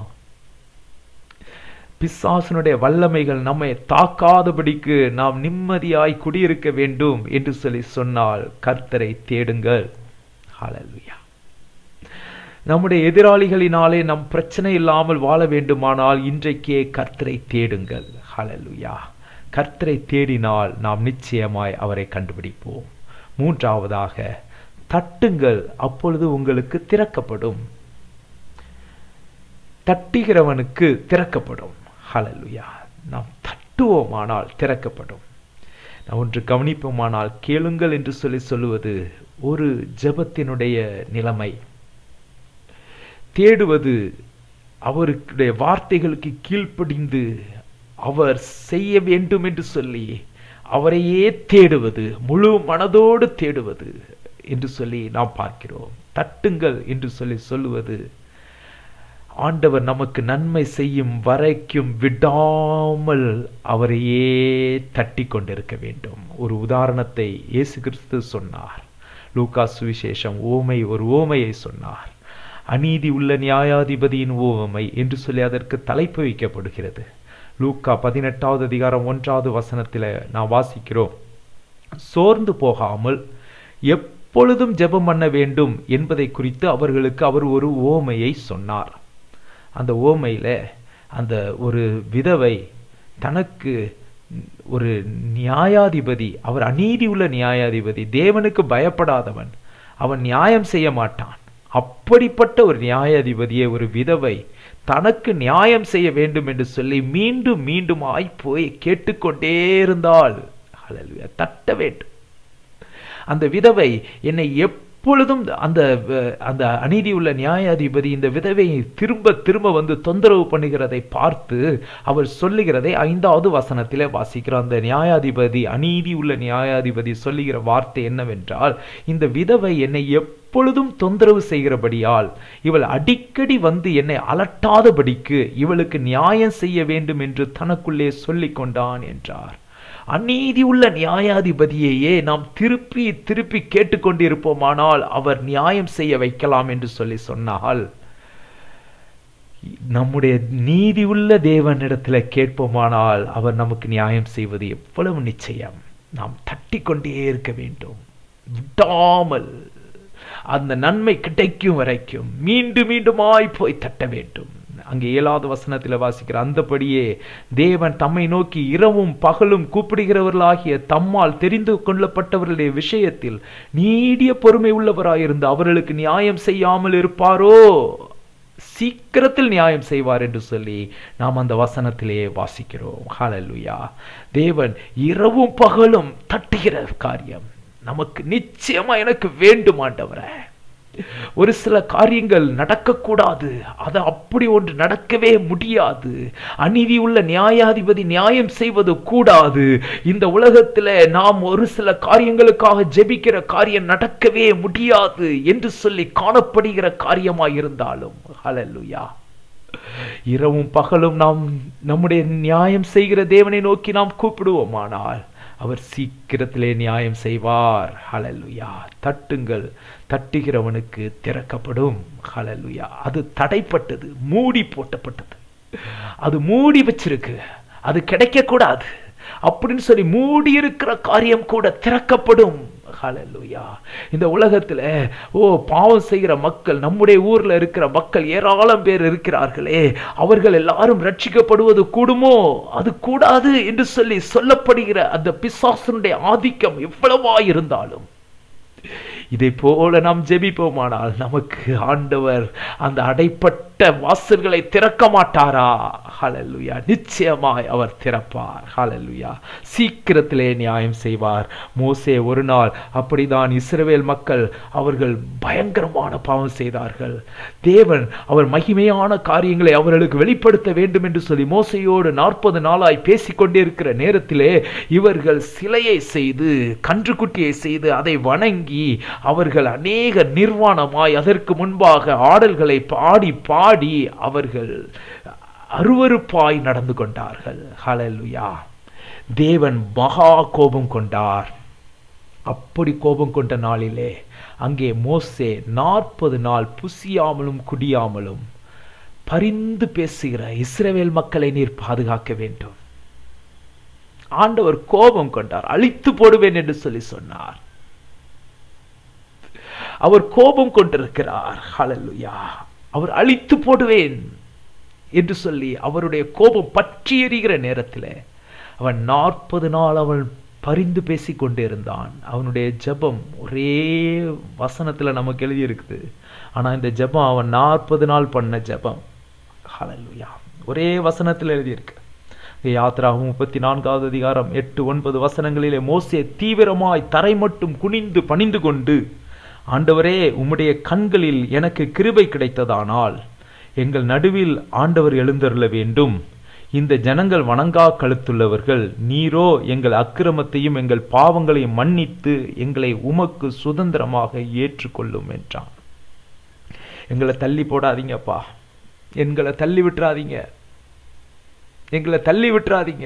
பிசாசனுடைய வல்லமைகள் நம்மை தாக்காதபடிக்கு நாம் நிம்மதியாய் குடியிருக்க வேண்டும் என்று சொல்லி சொன்னால் கர்த்தரை தேடுங்கள் ஹalleluya நம்முடைய எதிராளிகளினாலே நம் பிரச்சனை இல்லாமல் வாழ வேண்டுமானால் இன்றைக்கே கர்த்தரை தேடுங்கள் ஹalleluya கர்த்தரை தேடினால் நாம் நிச்சயமாய் அவரை கண்டுபிடிப்போம் மூன்றாவதாக தட்டுங்கள் அப்பொழுது உங்களுக்கு திறக்கப்படும் தட்டுகிறவனுக்கு திறக்கப்படும் ஹalleluya நாம் தட்டுவோமானால் திறக்கப்படும் நாம் ஒன்று கவனிப்போமானால் கேளுங்கள் என்று சொல்லி சொல்லுவது ஒரு ஜெபத்தினுடைய நிலைமை தேடுவது அவருடைய வார்த்தைகளுக்கு கீழ்ப்படிந்து அவர் செய்ய வேண்டும் என்று சொல்லி அவரையே தேடுவது முழு மனதோடு தேடுவது என்று சொல்லி நாம் பார்க்கிறோம் தட்டுங்கள் என்று சொல்லி சொல்லுவது ஆண்டவர் நமக்கு நன்மை செய்யும் வரைக்கும் விடாமல் அவரையே தட்டி கொண்டிருக்க வேண்டும் ஒரு உதாரணத்தை இயேசு கிறிஸ்து சொன்னார் லூகா சுவிசேஷம் ஓமை ஒரு ஓமையை சொன்னார் அநீதி உள்ள நியாயாதிபதியின் ஓவமை என்று சொல்லி அதற்கு தலைப்பு வைக்கப்படுகிறது லூக்கா பதினெட்டாவது அதிகாரம் ஒன்றாவது வசனத்தில் நாம் வாசிக்கிறோம் சோர்ந்து போகாமல் எப்பொழுதும் ஜெபம் பண்ண வேண்டும் என்பதை குறித்து அவர்களுக்கு அவர் ஒரு ஓமையை சொன்னார் அந்த ஓமையில அந்த ஒரு விதவை தனக்கு ஒரு நியாயாதிபதி அவர் அநீதி உள்ள நியாயாதிபதி தேவனுக்கு பயப்படாதவன் அவன் நியாயம் செய்ய மாட்டான் அப்படிப்பட்ட ஒரு நியாயாதிபதியை ஒரு விதவை தனக்கு நியாயம் செய்ய வேண்டும் என்று சொல்லி மீண்டும் மீண்டும் போய் கேட்டுக்கொண்டே இருந்தால் தட்ட வேண்டும் அந்த விதவை என்னை எப்பொழுதும் அந்த அந்த அநீதி உள்ள நியாயாதிபதி இந்த விதவையை திரும்ப திரும்ப வந்து தொந்தரவு பண்ணுகிறதை பார்த்து அவர் சொல்லுகிறதை ஐந்தாவது வசனத்திலே வாசிக்கிறோம் அந்த நியாயாதிபதி அநீதி உள்ள நியாயாதிபதி சொல்லுகிற வார்த்தை என்னவென்றால் இந்த விதவை என்னை எப் எப்பொழுதும் தொந்தரவு செய்கிறபடியால் இவள் அடிக்கடி வந்து என்னை அலட்டாதபடிக்கு இவளுக்கு நியாயம் செய்ய வேண்டும் என்று தனக்குள்ளே சொல்லிக் கொண்டான் என்றார் அநீதி உள்ள நியாயாதிபதியையே நாம் திருப்பி திருப்பி கேட்டுக்கொண்டிருப்போமானால் அவர் நியாயம் செய்ய வைக்கலாம் என்று சொல்லி சொன்னால் நம்முடைய நீதி உள்ள தேவனிடத்துல கேட்போமானால் அவர் நமக்கு நியாயம் செய்வது எவ்வளவு நிச்சயம் நாம் தட்டி கொண்டே இருக்க வேண்டும் விடாமல் அந்த நன்மை கிடைக்கும் வரைக்கும் மீண்டும் மீண்டுமாய் போய் தட்ட வேண்டும் அங்கே ஏழாவது வசனத்தில் வாசிக்கிற அந்தபடியே தேவன் தம்மை நோக்கி இரவும் பகலும் கூப்பிடுகிறவர்களாகிய தம்மால் தெரிந்து கொள்ளப்பட்டவர்களுடைய விஷயத்தில் நீடிய பொறுமை உள்ளவராயிருந்து அவர்களுக்கு நியாயம் செய்யாமல் இருப்பாரோ சீக்கிரத்தில் நியாயம் செய்வார் என்று சொல்லி நாம் அந்த வசனத்திலே வாசிக்கிறோம் ஹalleluya தேவன் இரவும் பகலும் தட்டுகிற காரியம் நமக்கு நிச்சயமா எனக்கு வேண்டும் ஆண்டவரே ஒரு சில காரியங்கள் நடக்கக்கூடாது அது அப்படி ஒன்று நடக்கவே முடியாது அநீதி உள்ள நியாயாதிபதி நியாயம் செய்வது கூடாது இந்த உலகத்தில் நாம் ஒரு சில காரியங்களுக்காக ஜெபிக்கிற காரியம் நடக்கவே முடியாது என்று சொல்லி காணப்படுகிற காரியமாய் இருந்தாலும் ஹalleluya இரவும் பகலும் நாம் நம்முடைய நியாயம் செய்கிற தேவனை நோக்கி நாம் கூப்பிடுவோமானால் அவர் சீக்கிரத்திலே நியாயம் செய்வார் ஹalleluya தட்டுங்கள் தட்டுகிறவனுக்கு திறக்கப்படும் ஹalleluya அது தடைப்பட்டது மூடி போட்டப்பட்டது அது மூடி வச்சிருக்கு அது கிடைக்க கூடாது அப்படின்னு சொல்லி மூடி இருக்கிற காரியம் கூட திறக்கப்படும் ஹalleluya இந்த உலகத்துல ஓ பாவம் செய்கிற மக்கள் நம்முடைய ஊர்ல இருக்கிற மக்கள் ஏராளம் பேர் இருக்கிறார்களே அவர்கள் எல்லாரும் ரட்சிக்கப்படுவது கூடுமோ அது கூடாது என்று சொல்லி சொல்லப்படுகிற அந்த பிசாசனுடைய ஆதிக்கம் எவ்வளவா இருந்தாலும் இதை போல நாம் ஜெபிப்போமானால் நமக்கு ஆண்டவர் அந்த அடைப்பட்ட வாசல்களை திறக்க மாட்டாரா ஹalleluya நிச்சயமாய் அவர் திறப்பார் ஹalleluya சீக்கிரத்திலே நியாயம் செய்வார் மோசே ஒரு நாள் அப்படிதான் இஸ்ரவேல் மக்கள் அவர்கள் பயங்கரமான பாவம் செய்தார்கள் தேவன் அவர் மகிமையான காரியங்களை அவர்களுக்கு வெளிப்படுத்த வேண்டும் என்று சொல்லி மோசையோடு நாற்பது நாளாய் பேசிக் கொண்டிருக்கிற நேரத்திலே இவர்கள் சிலையை செய்து கன்றுக்குட்டியை செய்து அதை வணங்கி அவர்கள் அநேக நிர்வாணமாய் அதற்கு முன்பாக ஆடல்களை பாடி பாடி அவர்கள் அருவருப்பாய் நடந்து கொண்டார்கள் ஹalleluya தேவன் மகா கோபம் கொண்டார் அப்படி கோபம் கொண்ட நாளிலே அங்கே மோசே நாற்பது நாள் புசியாமலும் குடியாமலும் பரிந்து பேசுகிற இஸ்ரவேல் மக்களை நீர் பாதுகாக்க வேண்டும் ஆண்டவர் கோபம் கொண்டார் அழித்து போடுவேன் என்று சொல்லி சொன்னார் அவர் கோபம் கொண்டிருக்கிறார் ஹalleluya அவர் அழித்து போடுவேன் என்று சொல்லி அவருடைய கோபம் பற்றி எறிகிற நேரத்தில் அவன் நாற்பது நாள் அவன் பரிந்து பேசி கொண்டே இருந்தான் அவனுடைய ஜெபம் ஒரே வசனத்துல நமக்கு எழுதி இருக்குது ஆனா இந்த ஜெபம் அவன் நாற்பது நாள் பண்ண ஜெபம் ஹalleluya ஒரே வசனத்தில் எழுதியிருக்கு யாத்ரா முப்பத்தி நான்காவது அதிகாரம் எட்டு ஒன்பது வசனங்களிலே மோசே தீவிரமாய் தரை மட்டும் குனிந்து பணிந்து கொண்டு ஆண்டவரே உம்முடைய கண்களில் எனக்கு கிருபை கிடைத்ததானால் எங்கள் நடுவில் ஆண்டவர் எழுந்தருள வேண்டும் இந்த ஜனங்கள் வணங்கா கழுத்துள்ளவர்கள் நீரோ எங்கள் அக்கிரமத்தையும் எங்கள் பாவங்களையும் மன்னித்து எங்களை உமக்கு சுதந்திரமாக ஏற்றுக்கொள்ளும் என்றான் எங்களை தள்ளி போடாதீங்கப்பா எங்களை தள்ளி விட்டுறாதீங்க எங்களை தள்ளி விட்டுறாதீங்க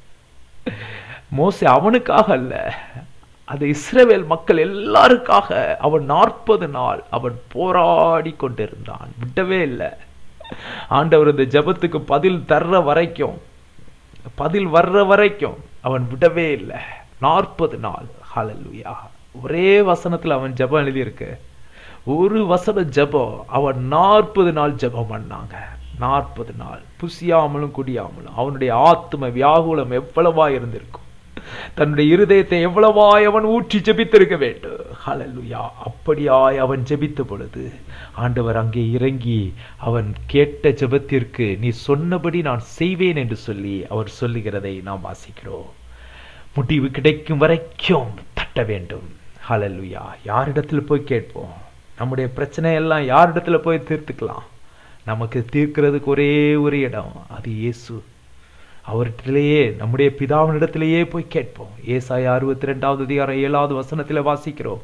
மோசே அவனுக்காக அல்ல அது இஸ்ரவேல் மக்கள் எல்லாருக்காக அவன் நாற்பது நாள் அவன் போராடி கொண்டிருந்தான் விட்டவே இல்லை ஆண்டவர் இந்த ஜெபத்துக்கு பதில் தர்ற வரைக்கும் பதில் வர்ற வரைக்கும் அவன் விடவே இல்லை நாற்பது நாள் ஹalleluya ஒரே வசனத்துல அவன் ஜெபம் எழுதியிருக்கு ஒரு வசன ஜெபம் அவன் நாற்பது நாள் ஜெபம் பண்ணாங்க நாற்பது நாள் புசியாமலும் குடியாமலும் அவனுடைய ஆத்ம வியாகுலம் எவ்வளவா இருந்திருக்கும் தன்னுடைய இருதயத்தை எவ்வளவாய் அவன் ஊற்றி ஜெபித்திருக்க வேண்டும் ஹalleluya அப்படியாய் அவன் ஜெபித்த பொழுது ஆண்டவர் அங்கே இறங்கி அவன் கேட்ட ஜெபத்திற்கு நீ சொன்னபடி நான் செய்வேன் என்று சொல்லி அவர் சொல்லுகிறதை நாம் வாசிக்கிறோம் முடிவு கிடைக்கும் வரைக்கும் தட்ட வேண்டும் ஹalleluya யாரிடத்தில் போய் கேட்போம் நம்முடைய பிரச்சனை எல்லாம் யாரிடத்துல போய் தீர்த்துக்கலாம் நமக்கு தீர்க்கிறதுக்கு ஒரே ஒரு இடம் அது இயேசு அவர்கிட்டலேயே நம்முடைய பிதாவினிடத்திலேயே போய் கேட்போம் ஏசாயா அறுபத்தி ரெண்டாவது அதிகாரம் ஏழாவது வசனத்தில் வாசிக்கிறோம்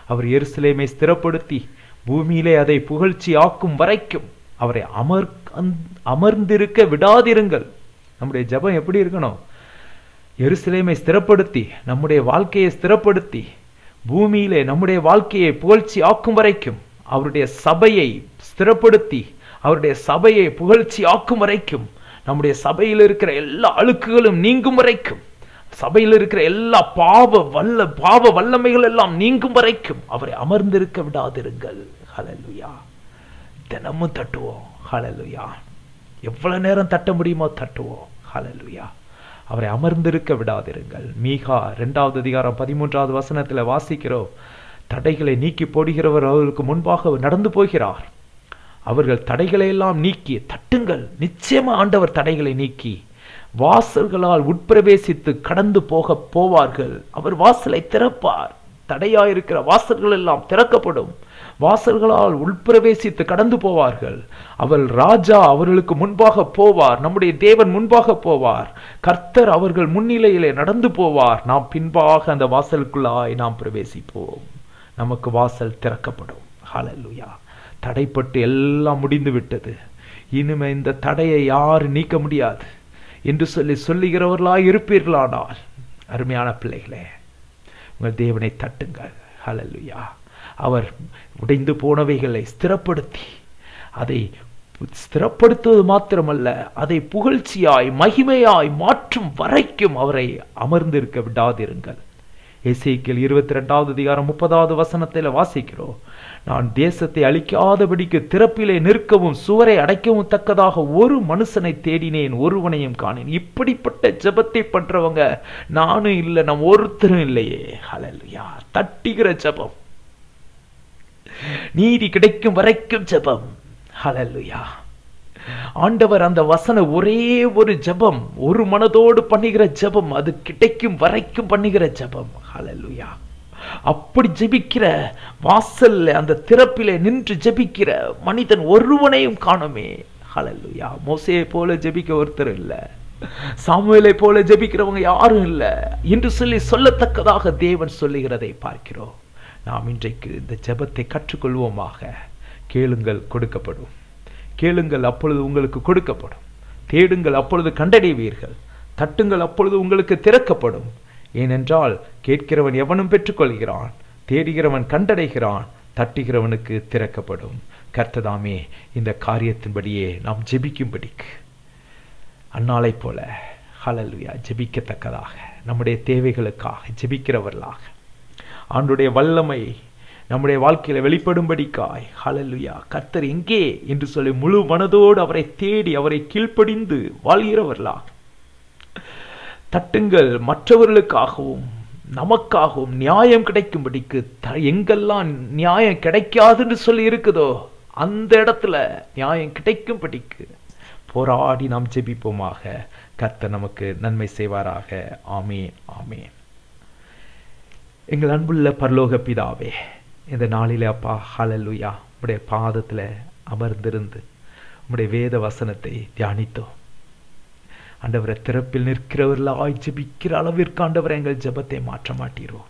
அவர் எருசலேமை ஸ்திரப்படுத்தி பூமியிலே அதை புகழ்ச்சி ஆக்கும் வரைக்கும் அவரை அமர் அமர்ந்திருக்க விடாதிருங்கள் நம்முடைய ஜெபம் எப்படி இருக்கணும் எருசலேமை ஸ்திரப்படுத்தி நம்முடைய வாழ்க்கையை ஸ்திரப்படுத்தி பூமியிலே நம்முடைய வாழ்க்கையை புகழ்ச்சி ஆக்கும் வரைக்கும் அவருடைய சபையை ஸ்திரப்படுத்தி அவருடைய சபையை புகழ்ச்சி ஆக்கும் வரைக்கும் நம்முடைய சபையில் இருக்கிற எல்லா அழுக்குகளும் நீங்கும் வரைக்கும் சபையில் இருக்கிற எல்லா பாவ வல்ல பாவ வல்லமைகள் எல்லாம் நீங்கும் வரைக்கும் அவரை அமர்ந்திருக்க விடாதிருங்கள் ஹalleluya தினமும் தட்டுவோம் ஹalleluya எவ்வளவு நேரம் தட்ட முடியுமோ தட்டுவோம் ஹalleluya அவரை அமர்ந்திருக்க விடாதிருங்கள் மீகா இரண்டாவது அதிகாரம் பதிமூன்றாவது வசனத்துல வாசிக்கிறோம் தடைகளை நீக்கி போடுகிறவர் அவர்களுக்கு முன்பாக நடந்து போகிறார் அவர்கள் தடைகளை எல்லாம் நீக்கி தட்டுங்கள் நிச்சயமா ஆண்டவர் தடைகளை நீக்கி வாசல்களால் உட்பிரவேசித்து கடந்து போக போவார்கள் அவர் வாசலை திறப்பார் தடையாயிருக்கிற வாசல்கள் எல்லாம் திறக்கப்படும் வாசல்களால் உள்பிரவேசித்து கடந்து போவார்கள் அவள் ராஜா அவர்களுக்கு முன்பாக போவார் நம்முடைய தேவன் முன்பாக போவார் கர்த்தர் அவர்கள் முன்னிலையிலே நடந்து போவார் நாம் பின்பாக அந்த வாசலுக்குள்ளாய் நாம் பிரவேசிப்போம் நமக்கு வாசல் திறக்கப்படும் ஹalleluya தடைப்பட்டு எல்லாம் முடிந்து விட்டது இனிமே இந்த தடையை யாரும் நீக்க முடியாது என்று சொல்லி சொல்லுகிறவர்களாய் இருப்பீர்களானால் அருமையான பிள்ளைகளே உங்கள் தேவனை தட்டுங்கள் ஹalleluya அவர் உடைந்து போனவைகளை ஸ்திரப்படுத்தி அதை ஸ்திரப்படுத்துவது மாத்திரமல்ல அதை புகழ்ச்சியாய் மகிமையாய் மாற்றும் வரைக்கும் அவரை அமர்ந்திருக்க விடாதிருங்கள் எசேக்கியல் இருபத்தி ரெண்டாவது அதிகாரம் முப்பதாவது வசனத்தில் வாசிக்கிறோம் நான் தேசத்தை அழிக்காதபடிக்கு திறப்பிலே நிற்கவும் சுவரை அடைக்கவும் தக்கதாக ஒரு மனுஷனை தேடினேன் ஒருவனையும் காணேன் இப்படிப்பட்ட ஜெபத்தை பண்றவங்க நானும் இல்லை நம்ம ஒருத்தரும் இல்லையே ஹalleluya தட்டுகிற ஜெபம் நீதி கிடைக்கும் வரைக்கும் ஜெபம் ஹalleluya ஆண்டவர் அந்த வசன ஒரே ஒரு ஜெபம் ஒரு மனதோடு பண்ணுகிற ஜெபம் அது கிடைக்கும் வரைக்கும் பண்ணுகிற ஜெபம் ஹalleluya அப்படி ஜெபிக்கிற வாசல்ல அந்த திறப்பிலே நின்று ஜெபிக்கிற மனிதன் ஒருவனையும் காணுமே ஹalleluya மோசே போல ஜெபிக்க ஒருத்தர் இல்ல சாமுவேலை போல ஜெபிக்கிறவங்க யாரும் இல்ல என்று சொல்லி சொல்லத்தக்கதாக தேவன் சொல்லுகிறதை பார்க்கிறோம் நாம் இன்றைக்கு இந்த ஜெபத்தை கற்றுக்கொள்வோமாக கேளுங்கள் கொடுக்கப்படும் கேளுங்கள் அப்பொழுது உங்களுக்கு கொடுக்கப்படும் தேடுங்கள் அப்பொழுது கண்டடைவீர்கள் தட்டுங்கள் அப்பொழுது உங்களுக்கு திறக்கப்படும் ஏனென்றால் கேட்கிறவன் எவனும் பெற்றுக்கொள்கிறான் தேடுகிறவன் கண்டடைகிறான் தட்டுகிறவனுக்கு திறக்கப்படும் கர்த்ததாமே இந்த காரியத்தின்படியே நாம் ஜெபிக்கும்படிக்கு அன்னாலை போல ஹலலுயா ஜெபிக்கத்தக்கதாக நம்முடைய தேவைகளுக்காக ஜெபிக்கிறவர்களாக ஆண்டுடைய வல்லமை நம்முடைய வாழ்க்கையில வெளிப்படும்படிக்காய் ஹalleluya கர்த்தர் எங்கே என்று சொல்லி முழு மனதோடு அவரை தேடி அவரை கீழ்ப்படிந்து வாழ்கிறவர்களாக தட்டுங்கள் மற்றவர்களுக்காகவும் நமக்காகவும் நியாயம் கிடைக்கும்படிக்கு த- எங்கெல்லாம் நியாயம் கிடைக்காதுன்னு சொல்லி இருக்குதோ அந்த இடத்துல நியாயம் கிடைக்கும்படிக்கு போராடி நாம் ஜெபிப்போமாக கர்த்தர் நமக்கு நன்மை செய்வாராக ஆமேன் ஆமேன் எங்கள் அன்புள்ள பரலோக பிதாவே இந்த நாளிலே அப்பா ஹalleluya உம்முடைய பாதத்துல அமர்ந்திருந்து உம்முடைய வேத வசனத்தை தியானித்தோம் ஆண்டவரை திறப்பில் நிற்கிறவர்களாய் ஜெபிக்கிற அளவிற்கு ஆண்டவரை எங்கள் ஜெபத்தை மாற்ற மாட்டீரோ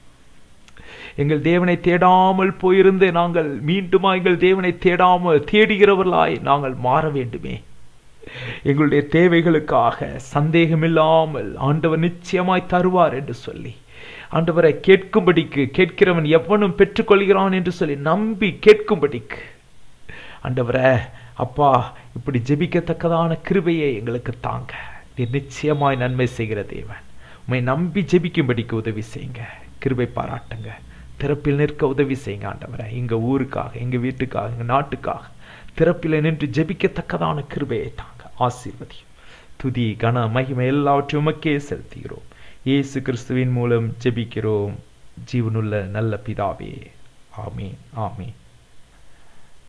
எங்கள் தேவனை தேடாமல் போயிருந்து நாங்கள் மீண்டுமா எங்கள் தேவனை தேடாமல் தேடுகிறவர்களாய் நாங்கள் மாற வேண்டுமே எங்களுடைய தேவைகளுக்காக சந்தேகமில்லாமல் ஆண்டவர் நிச்சயமாய் தருவார் என்று சொல்லி ஆண்டவரை கேட்கும்படிக்கு கேட்கிறவன் எவனும் பெற்றுக்கொள்கிறான் என்று சொல்லி நம்பி கேட்கும்படிக்கு ஆண்டவரே அப்பா இப்படி ஜெபிக்கத்தக்கதான கிருபையை எங்களுக்கு தாங்க நீர் நிச்சயமாய் நன்மை செய்கிற தேவன் உம்மை நம்பி ஜெபிக்கும்படிக்கு உதவி செய்யுங்க கிருபை பாராட்டுங்க திறப்பில் நிற்க உதவி செய்யுங்க ஆண்டவரே எங்க ஊருக்காக எங்க வீட்டுக்காக எங்க நாட்டுக்காக திறப்பில் நின்று ஜெபிக்கத்தக்கதான கிருபையை தாங்க ஆசீர்வதியும் துதி கன மகிமை எல்லாவற்றையும் உமக்கே செலுத்துகிறோம் இயேசு கிறிஸ்துவின் மூலம் ஜெபிக்கிறோம் ஜீவனுள்ள நல்ல பிதாவே ஆமீன் ஆமீன்